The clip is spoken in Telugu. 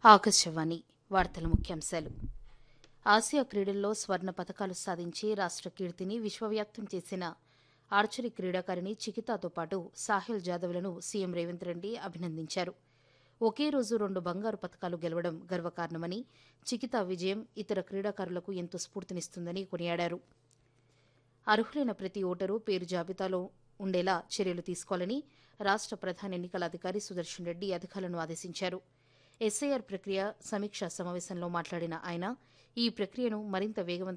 ఆకాశవాణి వార్తల ముఖ్యాంశాలు ఆసియా క్రీడల్లో స్వర్ణ పతకాలు సాధించి రాష్ట్ర కీర్తిని విశ్వవ్యాప్తం చేసిన ఆర్చరీ క్రీడాకారిణి చికితాతో పాటు సాహిల్ జాదవ్లను సీఎం రేవంత్ రెడ్డి అభినందించారు ఒకే రోజు రెండు బంగారు పతకాలు గెలవడం గర్వకారణమని చికితా విజయం ఇతర క్రీడాకారులకు ఎంతో స్ఫూర్తినిస్తుందని కొనియాడారు అర్హులైన ప్రతి ఓటరు పేరు జాబితాలో ఉండేలా చర్యలు తీసుకోవాలని రాష్ట్ర ప్రధాన ఎన్నికల అధికారి సుదర్శన్ రెడ్డి అధికారులను ఆదేశించారు ఎస్ఐఆర్ ప్రక్రియ సమీక్షా సమావేశంలో మాట్లాడిన ఆయన ఈ ప్రక్రియను మరింత వేగవంతం